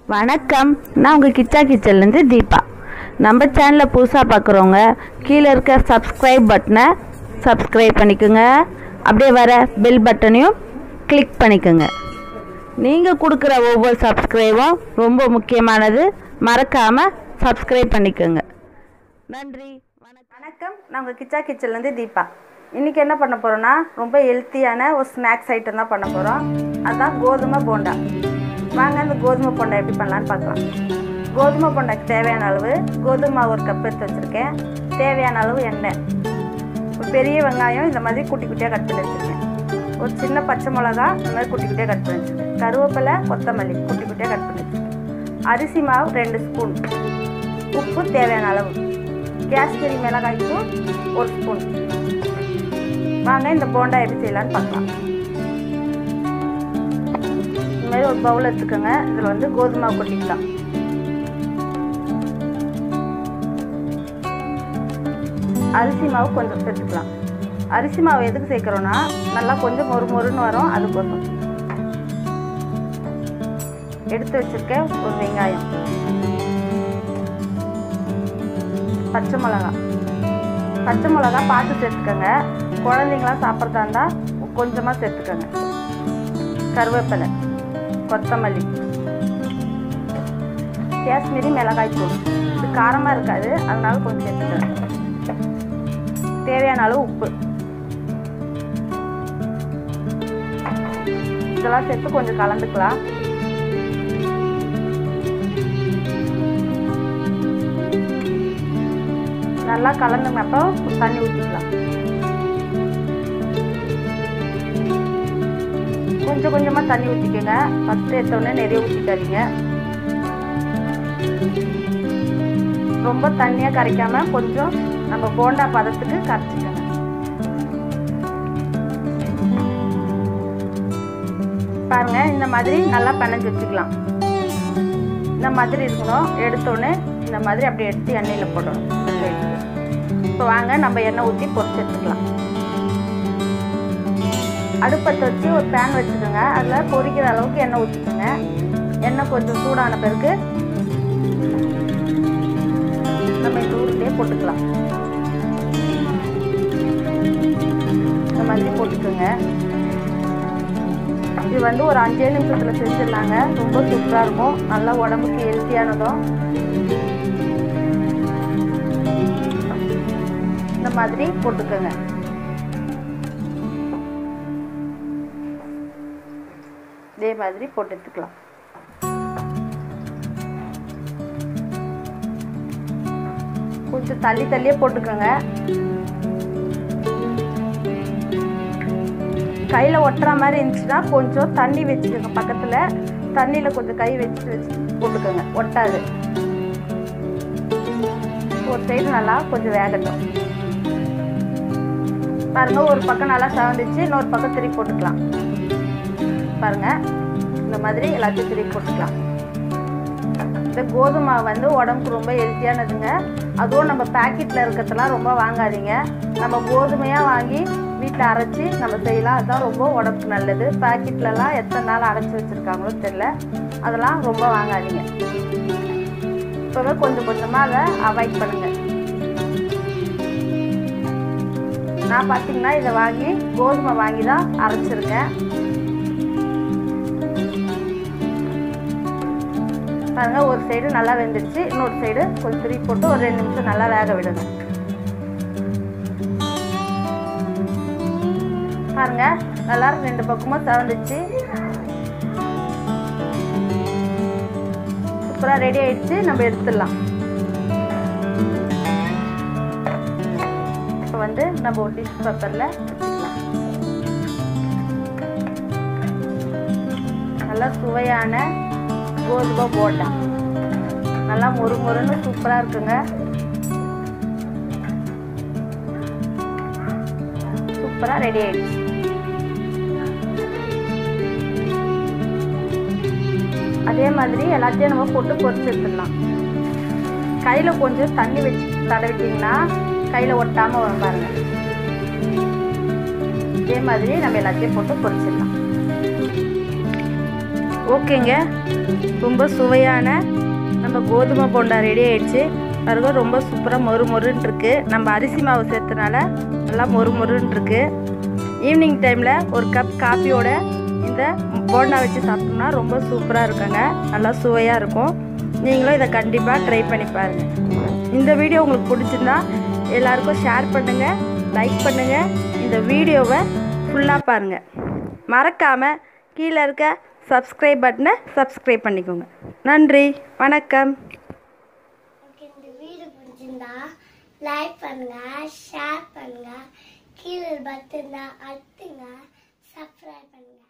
வணக்கம் நான் உங்கள் கிச்சா கிச்சன்லேருந்து தீபா நம்ம சேனலில் புதுசாக பார்க்குறவங்க கீழே இருக்க சப்ஸ்கிரைப் பட்டனை சப்ஸ்கிரைப் பண்ணிக்கோங்க அப்படியே வர பெல் பட்டனையும் கிளிக் பண்ணிக்கோங்க நீங்கள் கொடுக்குற ஒவ்வொரு சப்ஸ்கிரைபும் ரொம்ப முக்கியமானது மறக்காமல் சப்ஸ்கிரைப் பண்ணிக்கோங்க நன்றி வணக்கம் வணக்கம் நான் உங்கள் கிச்சா கிச்சன்லேருந்து தீபா இன்றைக்கி என்ன பண்ண போகிறோன்னா ரொம்ப ஹெல்த்தியான ஒரு ஸ்நாக்ஸ் ஐட்டம் தான் பண்ண போகிறோம் அதுதான் கோதுமை போண்டா வாங்க இந்த கோதுமை போண்டா எப்படி பண்ணலான்னு பார்க்கலாம் கோதுமை போண்டாக்கு தேவையான அளவு கோதுமை மாவு ஒரு கப் எடுத்து வச்சுருக்கேன் தேவையான அளவு எண்ணெய் ஒரு பெரிய வெங்காயம் இந்த மாதிரி குட்டி குட்டியாக கட் பண்ணி வச்சுருக்கேன் ஒரு சின்ன பச்சை மிளகா இந்த மாதிரி குட்டி குட்டியாக கட் பண்ணி வச்சுருக்கேன் கருவேப்பிலை கொத்தமல்லி குட்டி குட்டியாக கட் பண்ணி வச்சுருக்கேன் அரிசி மாவு ரெண்டு ஸ்பூன் உப்பு தேவையான அளவு காஷ்மீரி மிளகாய் தூள் ஒரு ஸ்பூன் வாங்க இந்த போண்டா எப்படி செய்யலான்னு பார்க்கலாம் இந்த மாதிரி ஒரு பவுல் எடுத்துக்கோங்க இதில் வந்து கோதுமை மாவு கொட்டிக்கலாம் அரிசி மாவு கொஞ்சம் சேர்த்துக்கலாம் அரிசி மாவு எதுக்கு சேர்க்குறோன்னா நல்லா கொஞ்சம் மொறு மொறுன்னு வரும் அதுக்கோசம் எடுத்து வச்சிருக்கேன் ஒரு வெங்காயம் பச்சை மிளகா பச்சை மிளகா பார்த்து சேர்த்துக்கோங்க குழந்தைங்களாம் சாப்பிட்றதா இருந்தால் கொஞ்சமாக சேர்த்துக்கோங்க கருவேப்பிலை கொத்தமல்லி காஷ்மீரி மிளகாய் தூள் இது காரமாக இருக்காது அதனால கொஞ்சம் சேர்த்துக்கோங்க தேவையான அளவு உப்பு இதெல்லாம் சேர்த்து கொஞ்சம் கலந்துக்கலாம் நல்லா கலந்துனப்போ தண்ணி ஊற்றிக்கலாம் கொஞ்சம் கொஞ்சமாக தண்ணி ஊற்றிக்கோங்க ஃபஸ்ட்டு எடுத்தோடனே நிறைய ஊற்றிக்காதீங்க ரொம்ப தண்ணியாக கரைக்காம கொஞ்சம் நம்ம போண்டா பதத்துக்கு கரைச்சிக்கோங்க பாருங்க இந்த மாதிரி நல்லா பிணைஞ்சு வச்சுக்கலாம் இந்த மாதிரி இருக்கணும் எடுத்தோடனே இந்த மாதிரி அப்படி எடுத்து எண்ணெயில் போடணும் இப்போ வாங்க நம்ம எண்ணெய் ஊற்றி பொரிச்சு எடுத்துக்கலாம் அடுப்பத்தை வச்சு ஒரு பேன் வச்சுக்கோங்க அதில் பொரிக்கிற அளவுக்கு எண்ணெய் ஊற்றிக்கோங்க எண்ணெய் கொஞ்சம் சூடான பிறகு நம்ம இந்த ஊருலேயே போட்டுக்கலாம் இந்த மாதிரி போட்டுக்கோங்க இது வந்து ஒரு அஞ்சே நிமிஷத்தில் செஞ்சிடலாங்க ரொம்ப சூப்பராக இருக்கும் நல்லா உடம்புக்கு ஹெல்த்தியானதும் இந்த மாதிரி போட்டுக்கோங்க இதே மாதிரி போட்டு எடுத்துக்கலாம் கொஞ்சம் தள்ளி தள்ளியே போட்டுக்கோங்க கையில் ஒட்டுற மாதிரி இருந்துச்சுன்னா கொஞ்சம் தண்ணி வச்சுக்கோங்க பக்கத்தில் தண்ணியில் கொஞ்சம் கை வச்சுட்டு வச்சு போட்டுக்கோங்க ஒட்டாது ஒரு சைடு நல்லா கொஞ்சம் வேகட்டும் பாருங்க ஒரு பக்கம் நல்லா சவந்துச்சு இன்னொரு பக்கம் திருப்பி போட்டுக்கலாம் பாருங்க இந்த மாதிரி எல்லாத்தையும் திருப்பி போட்டுக்கலாம் இந்த கோதுமை வந்து உடம்புக்கு ரொம்ப ஹெல்த்தியானதுங்க அதுவும் நம்ம பேக்கெட்டில் இருக்கிறதெல்லாம் ரொம்ப வாங்காதீங்க நம்ம கோதுமையாக வாங்கி வீட்டில் அரைச்சி நம்ம செய்யலாம் அதுதான் ரொம்ப உடம்புக்கு நல்லது பேக்கெட்லலாம் எத்தனை நாள் அரைச்சி வச்சுருக்காங்களோ தெரில அதெல்லாம் ரொம்ப வாங்காதீங்க இப்போவே கொஞ்சம் கொஞ்சமாக அதை அவாய்ட் பண்ணுங்கள் நான் பார்த்தீங்கன்னா இதை வாங்கி கோதுமை வாங்கி தான் அரைச்சிருக்கேன் பாருங்க ஒரு சைடு நல்லா வெந்துடுச்சு இன்னொரு சைடு கொஞ்சம் திருப்பி போட்டு ஒரு ரெண்டு நிமிஷம் நல்லா வேக விடணும் பாருங்க நல்லா ரெண்டு பக்கமும் சவந்துச்சு சூப்பராக ரெடி ஆயிடுச்சு நம்ம எடுத்துடலாம் இப்போ வந்து நம்ம ஒரு டிஷ் பேப்பரில் வச்சுக்கலாம் நல்லா சுவையான கோதுமை போண்டா நல்லா மொறு மொறுன்னு சூப்பராக இருக்குங்க சூப்பராக ரெடி ஆயிடுச்சு அதே மாதிரி எல்லாத்தையும் நம்ம போட்டு பொரிச்சு எடுத்துடலாம் கையில் கொஞ்சம் தண்ணி வச்சு தடவிட்டிங்கன்னா கையில் ஒட்டாமல் வரும் பாருங்க இதே மாதிரி நம்ம எல்லாத்தையும் போட்டு பொரிச்சிடலாம் ஓகேங்க ரொம்ப சுவையான நம்ம கோதுமை போண்டா ரெடி ஆயிடுச்சு பாருங்க ரொம்ப சூப்பராக மொறு மொறுன்னு இருக்கு நம்ம அரிசி மாவு சேர்த்தனால நல்லா மொறு மொறுன்னு இருக்கு ஈவினிங் டைமில் ஒரு கப் காப்பியோட இந்த போண்டா வச்சு சாப்பிட்டோம்னா ரொம்ப சூப்பராக இருக்குங்க நல்லா சுவையாக இருக்கும் நீங்களும் இதை கண்டிப்பாக ட்ரை பண்ணி பாருங்கள் இந்த வீடியோ உங்களுக்கு பிடிச்சிருந்தா எல்லாருக்கும் ஷேர் பண்ணுங்கள் லைக் பண்ணுங்கள் இந்த வீடியோவை ஃபுல்லாக பாருங்கள் மறக்காமல் கீழே இருக்க சப்ஸ்கிரைப் பட்டனை சப்ஸ்கிரைப் பண்ணிக்கோங்க நன்றி வணக்கம் உங்களுக்கு இந்த வீடியோ பிடிச்சிருந்தா லைக் பண்ணுங்க ஷேர் பண்ணுங்க கீழே பட்டன் அழுத்துங்க சப்ஸ்கிரைப் பண்ணுங்க